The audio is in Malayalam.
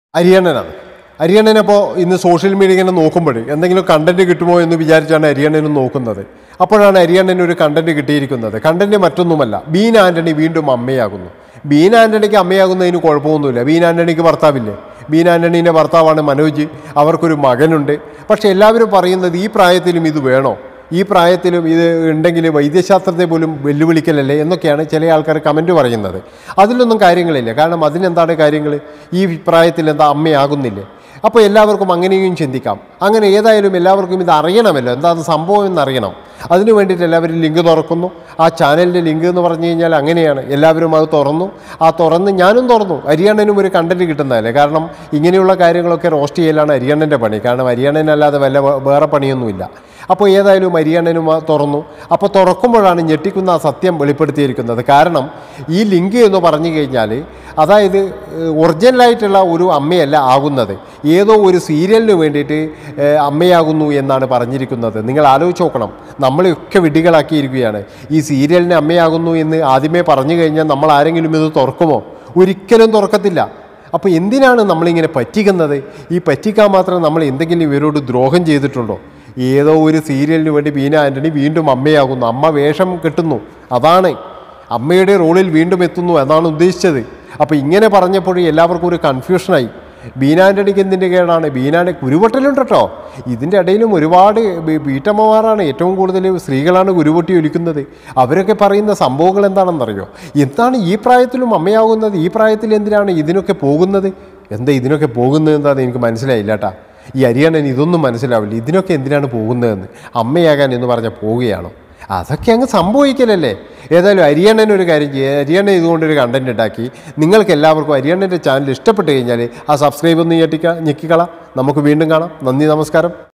അരിയണ്ണനാണ് അരിയണ്ണനപ്പോൾ ഇന്ന് സോഷ്യൽ മീഡിയ ഇങ്ങനെ നോക്കുമ്പോൾ എന്തെങ്കിലും കണ്ടന്റ് കിട്ടുമോ എന്ന് വിചാരിച്ചാണ് അരിയണ്ണനും നോക്കുന്നത് അപ്പോഴാണ് അരിയണ്ണന് ഒരു കണ്ടന്റ് കിട്ടിയിരിക്കുന്നത് കണ്ടന്റ് മറ്റൊന്നുമല്ല ബീൻ ആന്റണി വീണ്ടും അമ്മയാകുന്നു ബീൻ ആന്റണിക്ക് അമ്മയാകുന്നതിന് കുഴപ്പമൊന്നുമില്ല ബീൻ ആന്റണിക്ക് ഭർത്താവില്ലേ ബീൻ ആന്റണീൻ്റെ ഭർത്താവാണ് മനോജ് അവർക്കൊരു മകനുണ്ട് പക്ഷെ എല്ലാവരും പറയുന്നത് ഈ പ്രായത്തിലും ഇത് വേണോ ഈ പ്രായത്തിലും ഇത് ഉണ്ടെങ്കിൽ വൈദ്യശാസ്ത്രത്തെ പോലും വെല്ലുവിളിക്കലല്ലേ എന്നൊക്കെയാണ് ചില ആൾക്കാർ കമൻറ്റ് പറയുന്നത് അതിലൊന്നും കാര്യങ്ങളില്ല കാരണം അതിനെന്താണ് കാര്യങ്ങൾ ഈ പ്രായത്തിൽ എന്താ അമ്മയാകുന്നില്ലേ അപ്പോൾ എല്ലാവർക്കും അങ്ങനെയും ചിന്തിക്കാം അങ്ങനെ ഏതായാലും എല്ലാവർക്കും ഇത് അറിയണമല്ലോ എന്താണ് സംഭവം എന്നറിയണം അതിനു വേണ്ടിയിട്ട് എല്ലാവരും ലിങ്ക് തുറക്കുന്നു ആ ചാനലിൻ്റെ ലിങ്ക് എന്ന് പറഞ്ഞു കഴിഞ്ഞാൽ അങ്ങനെയാണ് എല്ലാവരും അത് തുറന്നു ആ തുറന്ന് ഞാനും തുറന്നു അരിയണ്ണനും ഒരു കണ്ടന്റ് കിട്ടുന്നതല്ലേ കാരണം ഇങ്ങനെയുള്ള കാര്യങ്ങളൊക്കെ റോസ്റ്റ് ചെയ്യലാണ് അരിയണ്ണൻ്റെ പണി കാരണം അരിയണ്ണനല്ലാതെ വല്ല വേ- വേറെ പണിയൊന്നുമില്ല അപ്പോൾ ഏതായാലും അരിയണ്ണനും ആ തുറന്നു അപ്പോൾ തുറക്കുമ്പോഴാണ് ഞെട്ടിക്കുന്ന ആ സത്യം വെളിപ്പെടുത്തിയിരിക്കുന്നത് കാരണം ഈ ലിങ്ക് എന്ന് പറഞ്ഞു കഴിഞ്ഞാൽ അതായത് ഏഹ്, ഒറിജിനലായിട്ടുള്ള ഒരു അമ്മയല്ല ആകുന്നത് ഏതോ ഒരു സീരിയലിന് വേണ്ടിയിട്ട് ഏഹ്, അമ്മയാകുന്നു എന്നാണ് പറഞ്ഞിരിക്കുന്നത് നിങ്ങൾ ആലോചിച്ച് നോക്കണം നമ്മളെയൊക്കെ വിഡ്ഢികളാക്കിയിരിക്കുകയാണ് ഈ സീരിയലിന് അമ്മയാകുന്നു എന്ന് ആദ്യമേ പറഞ്ഞു കഴിഞ്ഞാൽ നമ്മൾ ആരെങ്കിലും ഇത് തുറക്കുമോ ഒരിക്കലും തുറക്കത്തില്ല അപ്പോൾ എന്തിനാണ് നമ്മളിങ്ങനെ പറ്റിക്കുന്നത് ഈ പറ്റിക്കാൻ മാത്രം നമ്മൾ എന്തെങ്കിലും ഇവരോട് ദ്രോഹം ചെയ്തിട്ടുണ്ടോ ഏതോ ഒരു സീരിയലിന് വേണ്ടി ബീന ആൻ്റണി വീണ്ടും അമ്മയാകുന്നു അമ്മ വേഷം കെട്ടുന്നു അതാണ് അമ്മയുടെ റോളിൽ വീണ്ടും എത്തുന്നു എന്നാണ് ഉദ്ദേശിച്ചത് അപ്പോൾ ഇങ്ങനെ പറഞ്ഞപ്പോൾ എല്ലാവർക്കും ഒരു കൺഫ്യൂഷനായി ബീനാൻ്റണിക്ക് എന്തിൻ്റെ കേടാണ് ബീനാൻ്റെ കുരുവട്ടലുണ്ട് കേട്ടോ ഇതിൻ്റെ ഇടയിലും ഒരുപാട് ബി- വീട്ടമ്മമാരാണ് ഏറ്റവും കൂടുതൽ സ്ത്രീകളാണ് കുരുവൊട്ടി ഒലിക്കുന്നത് അവരൊക്കെ പറയുന്ന സംഭവങ്ങൾ എന്താണെന്നറിയോ എന്താണ് ഈ പ്രായത്തിലും അമ്മയാകുന്നത് ഈ പ്രായത്തിൽ എന്തിനാണ് ഇതിനൊക്കെ പോകുന്നത് എന്താ ഇതിനൊക്കെ പോകുന്നത് എന്താണെന്ന് എനിക്ക് മനസ്സിലായില്ല കേട്ടാ ഈ അരിയണ്ണൻ ഇതൊന്നും മനസ്സിലാവില്ല ഇതിനൊക്കെ എന്തിനാണ് പോകുന്നതെന്ന് അമ്മയാകാൻ എന്ന് പറഞ്ഞാൽ പോവുകയാണോ അതൊക്കെ അങ്ങ് സംഭവിക്കലല്ലേ ഏതായാലും അരിയണ്ണൻ ഒരു കാര്യം ചെയ്യുക അരിയണ്ണൻ ഇതുകൊണ്ടൊരു കണ്ടന്റ് ഉണ്ടാക്കി നിങ്ങൾക്ക് എല്ലാവർക്കും അരിയണ്ണൻ്റെ ചാനൽ ഇഷ്ടപ്പെട്ട് കഴിഞ്ഞാൽ ആ സബ്സ്ക്രൈബ് ഒന്ന് ഞെട്ടിക്ക ഞെക്കിക്കള നമുക്ക് വീണ്ടും കാണാം നന്ദി നമസ്കാരം